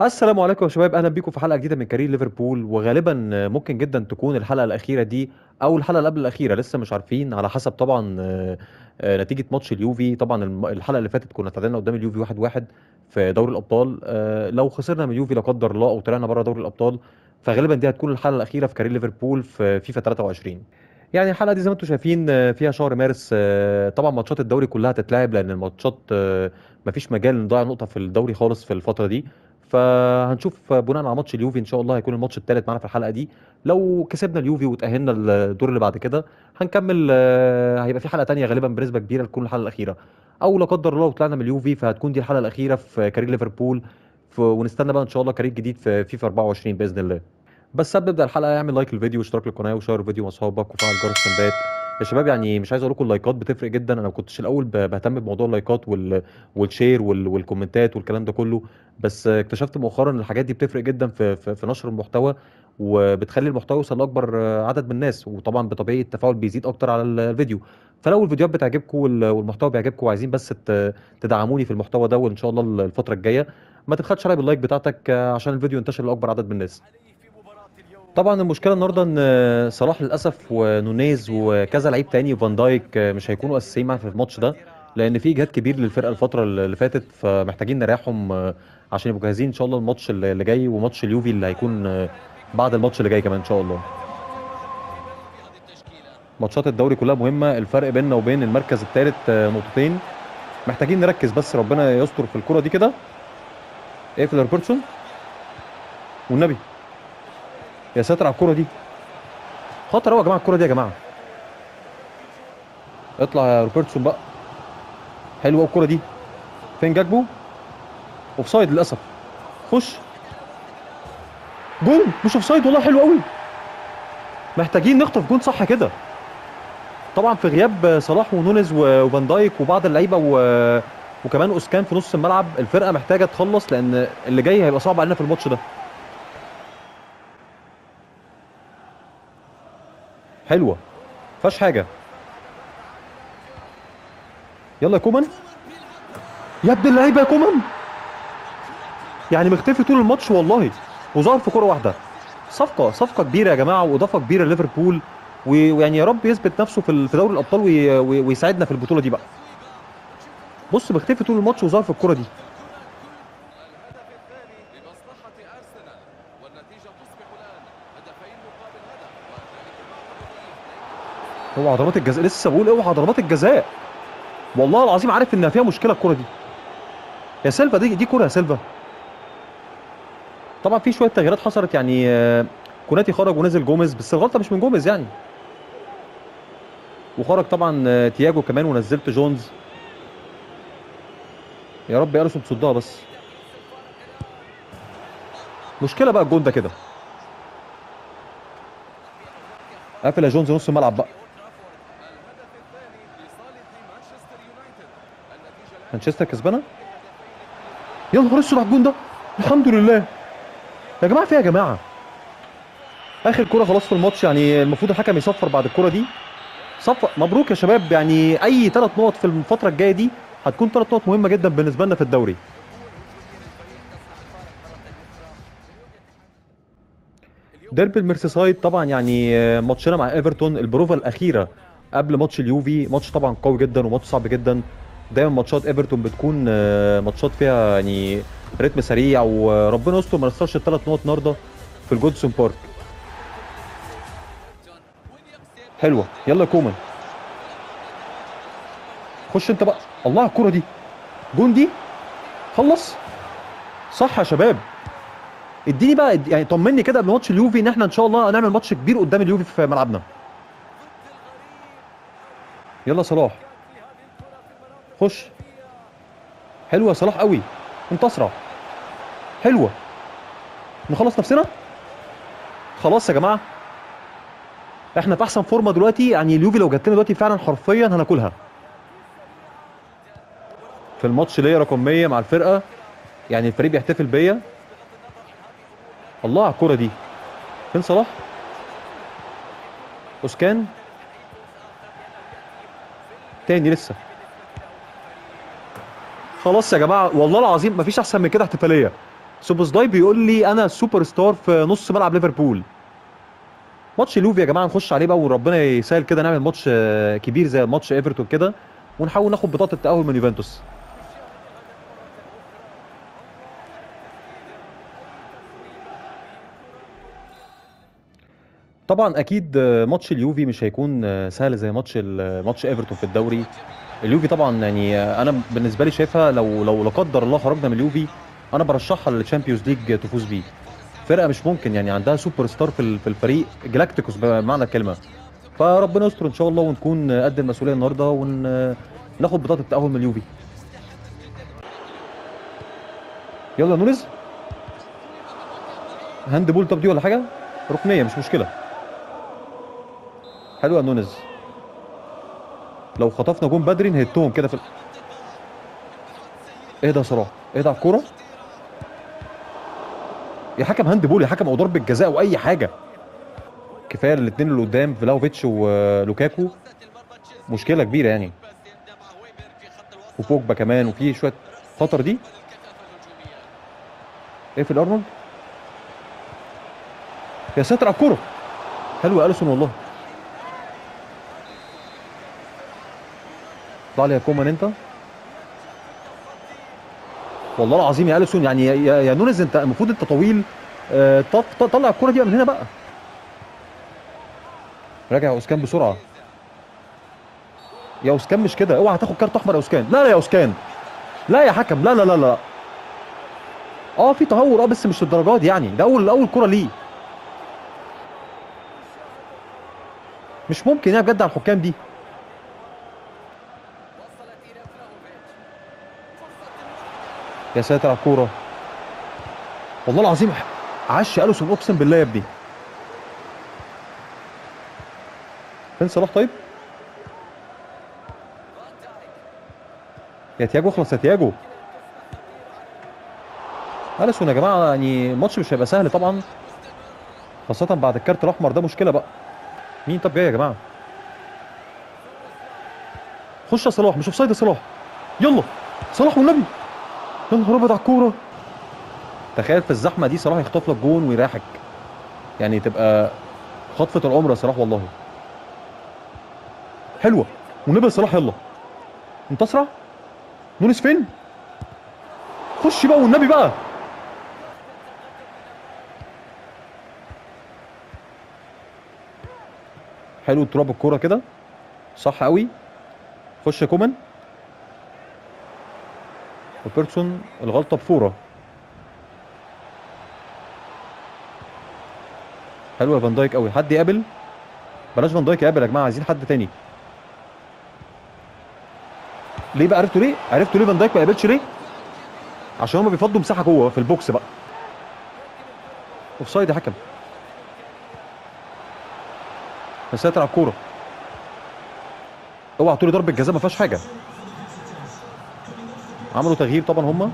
السلام عليكم يا شباب اهلا بيكم في حلقه جديده من كارير ليفربول وغالبا ممكن جدا تكون الحلقه الاخيره دي او الحلقه اللي قبل الاخيره لسه مش عارفين على حسب طبعا آه، آه، نتيجه ماتش اليوفي طبعا الم- الحلقه اللي فاتت كنا تعادلنا قدام اليوفي 1-1 في دوري الابطال آه، لو خسرنا من اليوفي لا قدر الله او طلعنا بره دوري الابطال فغالبا دي هتكون الحلقه الاخيره في كارير ليفربول في فيفا 23 يعني الحلقه دي زي ما انتم شايفين آه، فيها شهر مارس آه، طبعا ماتشات الدوري كلها هتتلعب لان الماتشات آه، مفيش مجال نضيع نقطه في الدوري خالص في الفتره دي فهنشوف بناء على ماتش اليوفي ان شاء الله هيكون الماتش الثالث معانا في الحلقه دي لو كسبنا اليوفي وتاهلنا الدور اللي بعد كده هنكمل آه، هيبقى في حلقه تانية غالبا بنسبه كبيره تكون الحلقه الاخيره او لا قدر الله لو طلعنا من اليوفي فهتكون دي الحلقه الاخيره في كارير ليفربول ف- ونستنى بقى ان شاء الله كارير جديد في فيفا 24 باذن الله بس قبل ما نبدا الحلقه اعمل لايك للفيديو واشتراك للقناه وشير الفيديو مع اصحابك وفعل جرس التنبيهات يا شباب يعني مش عايز اقول لكم اللايكات بتفرق جدا انا ما كنتش الاول ب- بهتم بموضوع اللايكات وال... والشير وال... والكومنتات والكلام ده كله بس اكتشفت مؤخرا ان الحاجات دي بتفرق جدا في في, في نشر المحتوى وبتخلي المحتوى يوصل لاكبر عدد من الناس وطبعا بطبيعي التفاعل بيزيد اكتر على الفيديو فلو الفيديوهات بتعجبكم وال- والمحتوى بيعجبكم وعايزين بس ت- تدعموني في المحتوى ده وان شاء الله الفتره الجايه ما تبخلش عليا باللايك بتاعتك عشان الفيديو ينتشر لاكبر عدد من الناس طبعا المشكله النهارده ان صلاح للاسف ونونيز وكذا لعيب تاني وفان دايك مش هيكونوا اساسيين معانا في الماتش ده لان في اجهاد كبير للفرقه الفتره اللي فاتت فمحتاجين نريحهم عشان يبقوا جاهزين ان شاء الله الماتش اللي جاي وماتش اليوفي اللي هيكون بعد الماتش اللي جاي كمان ان شاء الله ماتشات الدوري كلها مهمه الفرق بيننا وبين المركز الثالث نقطتين محتاجين نركز بس ربنا يستر في الكره دي كده اقفل يا روبرتسون والنبي يا ساتر على الكره دي خطر قوي يا جماعه الكره دي يا جماعه اطلع يا روبرتسون بقى حلوه قوي الكره دي فين جاكبو اوفسايد للاسف خش جول مش اوفسايد والله حلو قوي محتاجين نخطف جول صح كده طبعا في غياب صلاح ونونيز و- وفان دايك وبعض اللعيبه و... وكمان اوسكان في نص الملعب الفرقه محتاجه تخلص لان اللي جاي هيبقى صعب علينا في الماتش ده حلوه فيهاش حاجه يلا يا كومان يا ابن اللعيبه يا كومان يعني مختفي طول الماتش والله وظهر في كوره واحده صفقه صفقه كبيره يا جماعه واضافه كبيره لليفربول و- ويعني يا رب يثبت نفسه في ال- في دوري الابطال وي- وي- ويساعدنا في البطوله دي بقى بص مختفي طول الماتش وظهر في الكوره دي لمصلحة أرسنال والنتيجة تصبح الآن هدفين مقابل هدف وذلك اوعى ضربات الجزاء لسه بقول اوعى ضربات الجزاء والله العظيم عارف انها فيها مشكله الكوره دي يا سيلفا دي دي كوره يا سيلفا طبعا في شويه تغييرات حصلت يعني آه، كوناتي خرج ونزل جوميز بس الغلطه مش من جوميز يعني وخرج طبعا آه، تياجو كمان ونزلت جونز يا رب يا اليسون تصدها بس مشكله بقى الجون ده كده قافل يا جونز نص الملعب بقى الهدف الثاني لصالح مانشستر يونايتد النتيجة الآن مانشستر كسبانه يا نهار اسود على الجون ده الحمد لله يا جماعه فيها يا جماعه اخر كره خلاص في الماتش يعني المفروض الحكم يصفر بعد الكره دي صفر مبروك يا شباب يعني اي ثلاث نقط في الفتره الجايه دي هتكون ثلاث نقط مهمه جدا بالنسبه لنا في الدوري ديربي الميرسيسايد طبعا يعني آه، ماتشنا مع ايفرتون البروفا الاخيره قبل ماتش اليوفي ماتش طبعا قوي جدا وماتش صعب جدا دايما ماتشات ايفرتون بتكون آه، ماتشات فيها يعني رتم سريع وربنا يستر ما نخسرش الثلاث نقط النهارده في الجودسون بارك حلوه يلا يا كومان خش انت بقى الله على الكوره دي جون دي خلص صح يا شباب اديني بقى يعني طمني كده قبل ماتش اليوفي ان احنا ان شاء الله هنعمل ماتش كبير قدام اليوفي في ملعبنا يلا صلاح خش حلوه يا صلاح قوي انت اسرع حلوه نخلص نفسنا خلاص يا جماعه احنا في احسن فورمه دلوقتي يعني اليوفي لو جات لنا دلوقتي فعلا حرفيا هناكلها في الماتش ليا رقم 100 مع الفرقه يعني الفريق بيحتفل بيا الله على الكوره دي فين صلاح اوسكان تاني لسه خلاص يا جماعه والله العظيم مفيش احسن من كده احتفاليه سوبوسداي بيقول لي انا سوبر ستار في نص ملعب ليفربول ماتش اليوفي يا جماعه نخش عليه بقى وربنا يسهل كده نعمل ماتش آه، كبير زي ماتش ايفرتون كده ونحاول ناخد بطاقه التاهل من يوفنتوس طبعا اكيد آه، ماتش اليوفي مش هيكون آه، سهل زي ماتش ال- ماتش ايفرتون في الدوري اليوفي طبعا يعني آه، انا بالنسبه لي شايفها لو لو لا قدر الله خرجنا من اليوفي انا برشحها للتشامبيونز ليج تفوز بيه فرقه مش ممكن يعني عندها سوبر ستار في ال- في الفريق جلاكتيكوس بمعنى الكلمه فربنا يستر ان شاء الله ونكون قد المسؤوليه النهارده وناخد بطاقه التاهل من اليوفي يلا نونز هاند بول طب دي ولا حاجه ركنيه مش مشكله حلوه يا نونز لو خطفنا جون بدري نهدتهم كده في ال... اهدى يا صلاح اهدى على الكوره يا حكم هاند بول يا حكم او ضربه جزاء او اي حاجه كفايه الاثنين اللي قدام فلاوفيتش ولوكاكو مشكله كبيره يعني وفوجبا كمان وفي شويه خطر دي ايه في الارنولد يا ساتر على الكوره حلو يا اليسون والله ضاع لي يا كومان انت والله العظيم يا اليسون يعني يا, يا, يا نونز انت المفروض انت طويل آه، طف ط- طلع الكوره دي من هنا بقى راجع يا اسكان بسرعه يا اسكان مش كده اوعى تاخد كارت احمر يا اسكان لا لا يا اسكان لا يا حكم لا لا لا لا اه في تهور اه بس مش للدرجات دي يعني ده اول اول كوره ليه مش ممكن يا بجد على الحكام دي يا ساتر على الكوره والله العظيم عش اليسون اقسم بالله يا ابني فين صلاح طيب يا تياجو اخلص يا تياجو اليسون يا جماعه يعني الماتش مش هيبقى سهل طبعا خاصه بعد الكارت الاحمر ده مشكله بقى مين طب جاي يا جماعه خش يا صلاح مش اوف سايد يا صلاح يلا صلاح والنبي يا نهار ابيض على الكوره تخيل في الزحمه دي صلاح يخطف لك جون ويريحك يعني تبقى خطفه العمر يا صلاح والله حلوه والنبي يا صلاح يلا انت اسرع نونس فين خش بقى والنبي بقى حلو تراب الكوره كده صح قوي خش يا كومان وبيرسون الغلطه بفوره حلو يا فان دايك قوي حد يقابل بلاش فان دايك يقابل يا جماعه عايزين حد تاني ليه بقى عرفتوا ليه عرفتوا ليه فان دايك ما قابلش ليه عشان هما بيفضوا مساحه جوه في البوكس بقى اوف سايد يا حكم يا ساتر على الكوره اوعى تقولي ضربه جزاء ما فيهاش حاجه عملوا تغيير طبعا هما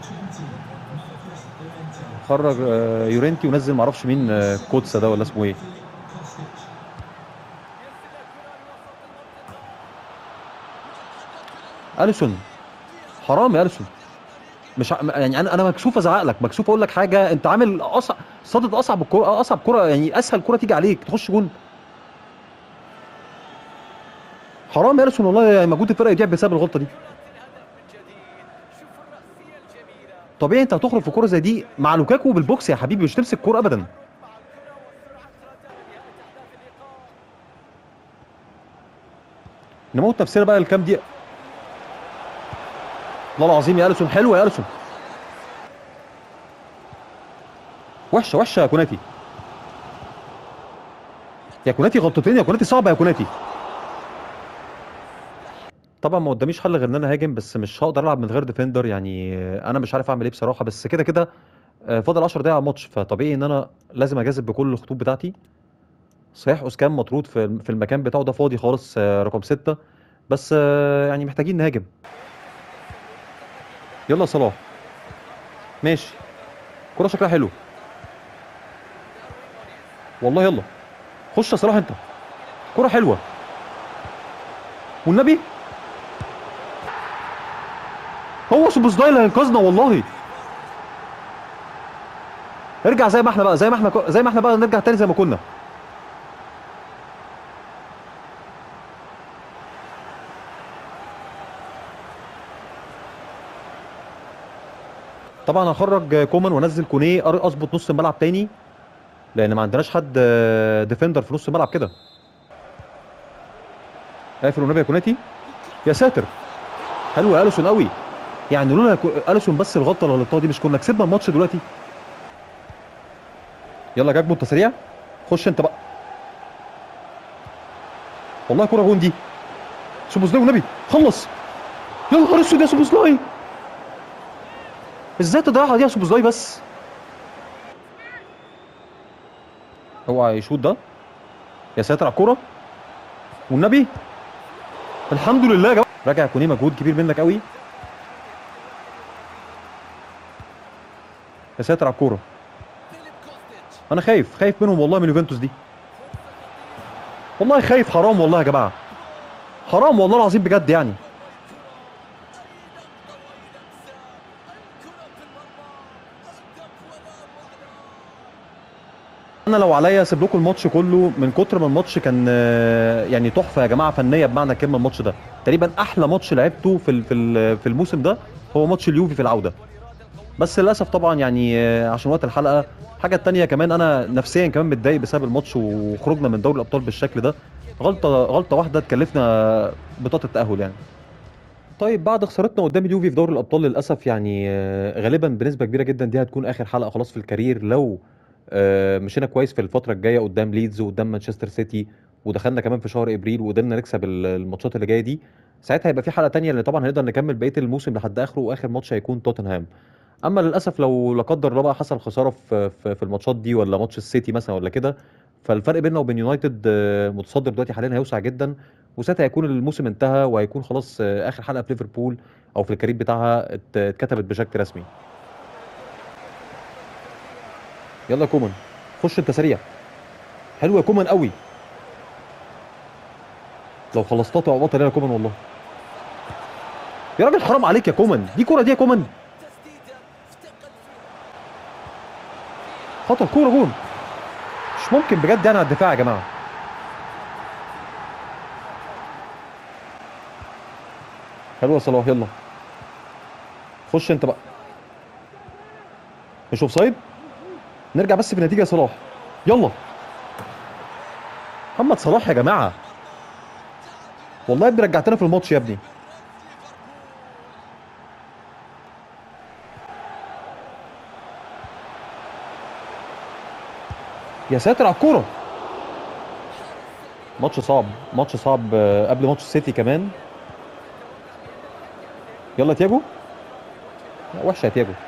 خرج آه، يورنتي ونزل معرفش مين آه، كوتسا ده ولا اسمه ايه اليسون حرام يا اليسون مش ع- يعني انا انا مكسوف ازعق لك مكسوف اقول لك حاجه انت عامل اصعب صادد اصعب الكوره اصعب كوره يعني اسهل كوره تيجي عليك تخش جون حرام يا اليسون والله يعني مجهود الفرقه يضيع بسبب الغلطه دي طبيعي انت هتخرج في كوره زي دي مع لوكاكو بالبوكس يا حبيبي مش تمسك كوره ابدا نموت نفسنا بقى الكام دقيقه والله العظيم يا اليسون حلوه يا اليسون وحشه وحشه يا كوناتي يا كوناتي غلطتين يا كوناتي صعبه يا كوناتي طبعا ما قداميش حل غير ان انا هاجم بس مش هقدر العب من غير ديفندر يعني آه، انا مش عارف اعمل ايه بصراحه بس كده كده آه، فاضل 10 دقايق على الماتش فطبيعي ان انا لازم اجازف بكل الخطوط بتاعتي صحيح اوسكان مطرود في في المكان بتاعه ده فاضي خالص آه، رقم ستة بس آه، يعني محتاجين نهاجم يلا يا صلاح ماشي كرة شكلها حلو والله يلا خش يا صلاح انت كرة حلوة والنبي هو سوبوسداي اللي هينقذنا والله ارجع زي ما احنا بقى زي ما احنا زي ما احنا بقى نرجع تاني زي ما كنا طبعا هخرج كومان وانزل كونيه أر- اظبط نص الملعب تاني لان ما عندناش حد آه، ديفندر في نص الملعب كده قافل والنبي يا كوناتي يا ساتر حلو يا اليسون قوي يعني لولا كو- اليسون بس الغلطه اللي غلطتها دي مش كنا كسبنا الماتش دلوقتي يلا جاكبو انت سريع خش انت بقى والله كوره جون دي سوبوزلاي والنبي خلص يا نهار اسود يا سوبوزلاي ازاي تضيعها دي يا سوبوزلاي بس اوعى يشوط ده يا ساتر على الكوره والنبي الحمد لله يا جماعه راجع كونيه مجهود كبير منك قوي يا ساتر على الكوره فيليب كوستيتش انا خايف خايف منهم والله من يوفنتوس دي والله خايف حرام والله يا جماعه حرام والله العظيم بجد يعني انا لو عليا اسيب لكم الماتش كله من كتر ما الماتش كان آه، يعني تحفه يا جماعه فنيه بمعنى الكلمه الماتش ده تقريبا احلى ماتش لعبته في ال- في ال- في الموسم ده هو ماتش اليوفي في العوده بس للاسف طبعا يعني آه، عشان وقت الحلقه حاجه تانية كمان انا نفسيا كمان متضايق بسبب الماتش وخروجنا من دوري الابطال بالشكل ده غلطه غلطه واحده تكلفنا بطاقه التاهل يعني طيب بعد خسارتنا قدام اليوفي في دوري الابطال للاسف يعني آه، غالبا بنسبه كبيره جدا دي هتكون اخر حلقه خلاص في الكارير لو آه، مشينا كويس في الفتره الجايه قدام ليدز وقدام مانشستر سيتي ودخلنا كمان في شهر ابريل وقدرنا نكسب ال- الماتشات اللي جايه دي ساعتها هيبقى في حلقه تانية لان طبعا هنقدر نكمل بقيه الموسم لحد اخره واخر ماتش هيكون توتنهام اما للاسف لو لا قدر الله بقى حصل خساره في في في الماتشات دي ولا ماتش السيتي مثلا ولا كده فالفرق بيننا وبين يونايتد آه، متصدر دلوقتي حاليا هيوسع جدا وساعتها هيكون الموسم انتهى وهيكون خلاص آه، اخر حلقه في ليفربول او في الكارير بتاعها ات- اتكتبت بشكل رسمي يلا يا كومان خش انت سريع حلو يا كومان قوي لو خلصتها تبقى بطل يا كومان والله يا راجل حرام عليك يا كومان دي كوره دي يا كومان تسديده افتقد خطر كوره جون مش ممكن بجد يعني على الدفاع يا جماعه حلو يا صلاح يلا خش انت بقى مش اوف سايد نرجع بس بالنتيجه يا صلاح يلا محمد صلاح يا جماعه والله يا ابني رجعتنا في الماتش يا ابني يا ساتر على الكوره ماتش صعب ماتش صعب آه، قبل ماتش السيتي كمان يلا تياجو لا، وحشه يا تياجو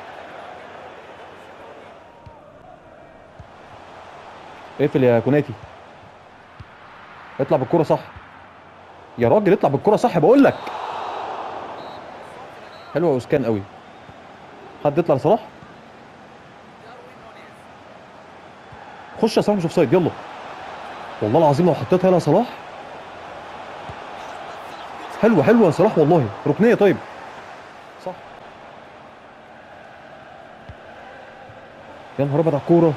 اقفل يا كوناتي اطلع بالكرة صح يا راجل اطلع بالكرة صح بقول لك حلوه وسكان قوي حد يطلع لصلاح خش يا صلاح مش اوف سايد يلا والله العظيم لو حطيتها يلا يا صلاح حلوه حلوه يا صلاح والله ركنيه طيب صح يا نهار ابيض على الكوره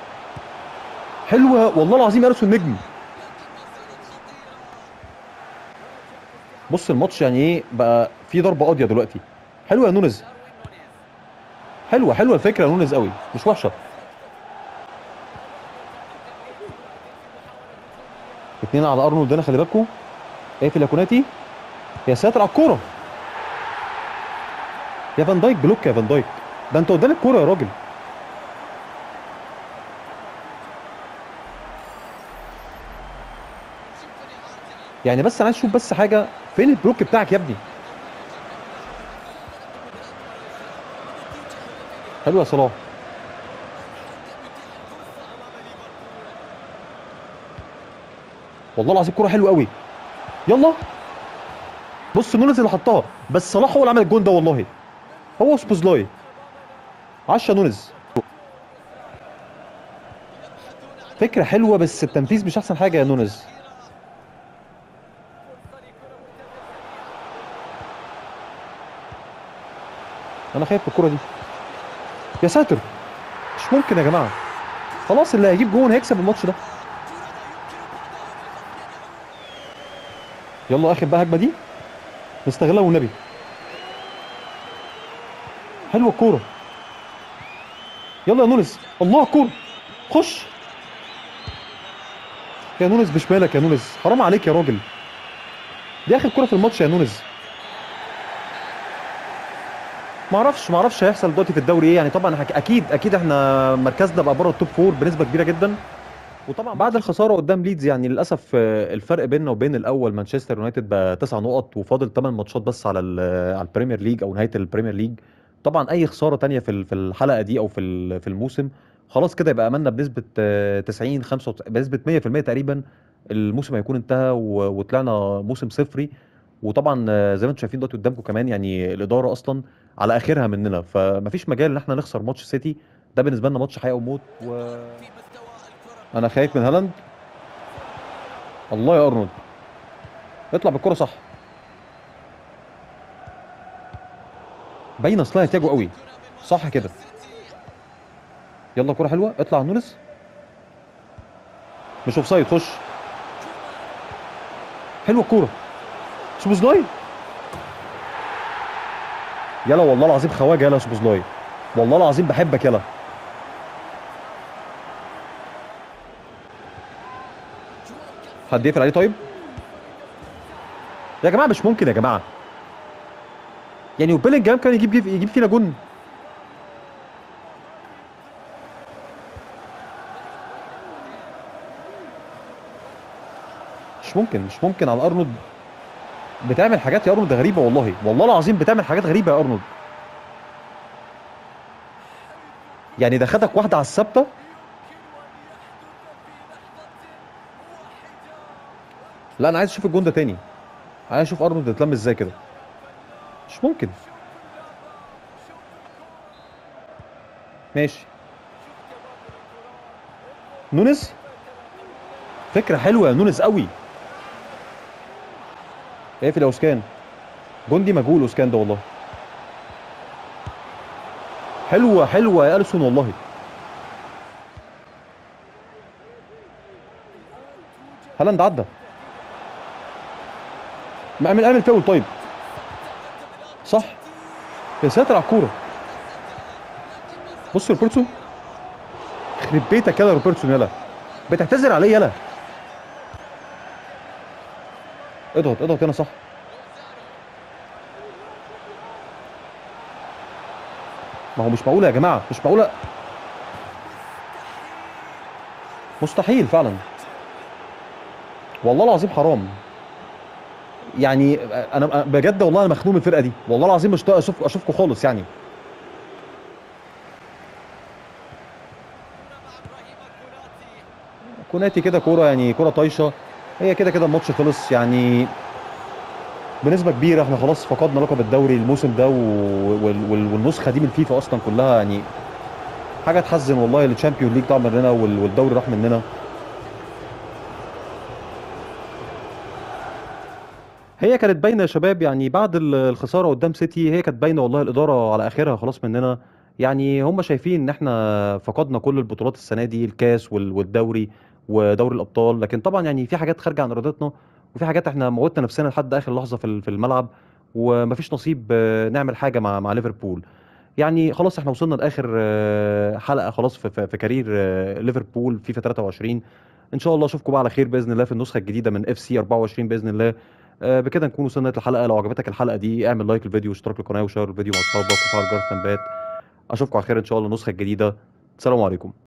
حلوه والله العظيم ارسل نجم بص الماتش يعني ايه بقى في ضربه قاضيه دلوقتي حلوه يا نونز حلوه حلوه الفكره يا نونز قوي مش وحشه اتنين على ارنولد هنا خلي بالكم اقفل يا كوناتي يا ساتر على الكوره يا فان دايك بلوك يا فان دايك ده انت قدام الكوره يا راجل يعني بس انا عايز اشوف بس حاجه فين البلوك بتاعك يا ابني حلو يا صلاح والله العظيم كوره حلوه قوي يلا بص نونز اللي حطها بس صلاح هو اللي عمل الجون ده والله هو سبوزلاي عشا نونز فكره حلوه بس التنفيذ مش احسن حاجه يا نونز انا خايف من الكوره دي يا ساتر مش ممكن يا جماعه خلاص اللي هيجيب جون هيكسب الماتش ده يلا اخر بقى هجمه دي نستغلها والنبي حلوه الكوره يلا يا نونس الله الكوره خش يا نونس بشمالك يا نونس حرام عليك يا راجل دي اخر كوره في الماتش يا نونس ما اعرفش ما اعرفش هيحصل دلوقتي في الدوري ايه يعني طبعا حك- اكيد اكيد احنا مركزنا بقى بره التوب فور بنسبه كبيره جدا وطبعا بعد الخساره قدام ليدز يعني للاسف آه، الفرق بيننا وبين الاول مانشستر يونايتد بقى 9 نقط وفاضل 8 ماتشات بس على ال- على البريمير ليج او نهايه البريمير ليج طبعا اي خساره تانية في ال- في الحلقه دي او في ال- في الموسم خلاص كده يبقى املنا بنسبه آه، 90 5 بنسبه 100% تقريبا الموسم هيكون انتهى و- وطلعنا موسم صفري وطبعا آه، زي ما انتم شايفين دلوقتي قدامكم كمان يعني الاداره اصلا على اخرها مننا فمفيش مجال ان احنا نخسر ماتش سيتي ده بالنسبه لنا ماتش حياه وموت و... في مستوى الكرة انا خايف من هالاند الله يا ارنولد اطلع بالكره صح باين اصلها تياجو قوي صح كده يلا كره حلوه اطلع على نونس مش اوف سايد خش حلوه الكوره سوبوزلاي يلا والله العظيم خواجه يلا يا سوبوزلاي والله العظيم بحبك يلا حد يقفل عليه طيب يا جماعه مش ممكن يا جماعه يعني وبيلينجهام كان يجيب يجيب فينا جون مش ممكن مش ممكن على ارنولد بتعمل حاجات يا ارنولد غريبه والله والله العظيم بتعمل حاجات غريبه يا ارنولد يعني ده خدك واحده على الثابته لا انا عايز اشوف الجون ده تاني عايز اشوف ارنولد اتلم ازاي كده مش ممكن ماشي نونس فكره حلوه يا نونس قوي اقفل يا اوسكان جندي مجهول اوسكان ده والله حلوه حلوه يا السون والله هالاند عدى ما اعمل اعمل فاول طيب صح يا ساتر على الكوره بص روبرتسون يخرب بيتك يلا يا روبرتسون يلا بتعتذر عليه يلا اضغط اضغط هنا صح ما هو مش معقوله يا جماعه مش معقوله مستحيل فعلا والله العظيم حرام يعني انا بجد والله انا مخنوق من الفرقه دي والله العظيم مش طايق اشوف اشوفكم خالص يعني كوناتي كده كوره يعني كوره طايشه هي كده كده الماتش خلص يعني بنسبه كبيره احنا خلاص فقدنا لقب الدوري الموسم ده و... وال... وال... والنسخه دي من فيفا اصلا كلها يعني حاجه تحزن والله الشامبيون ليج ضاع مننا وال... والدوري راح مننا هي كانت باينه يا شباب يعني بعد ال- الخساره قدام سيتي هي كانت باينه والله الاداره على اخرها خلاص مننا يعني هم شايفين ان احنا فقدنا كل البطولات السنه دي الكاس وال- والدوري ودوري الابطال لكن طبعا يعني في حاجات خارجه عن ارادتنا وفي حاجات احنا موتنا نفسنا لحد اخر لحظه في ال- في الملعب ومفيش نصيب آه، نعمل حاجه مع مع ليفربول يعني خلاص احنا وصلنا لاخر آه، حلقه خلاص في, في, في كارير آه، ليفربول فيفا 23 ان شاء الله اشوفكم بقى على خير باذن الله في النسخه الجديده من اف سي 24 باذن الله آه، بكده نكون وصلنا للحلقه لو عجبتك الحلقه دي اعمل لايك للفيديو واشترك القناه وشير الفيديو مع اصحابك وفعل جرس التنبيهات اشوفكم على خير ان شاء الله النسخه الجديده السلام عليكم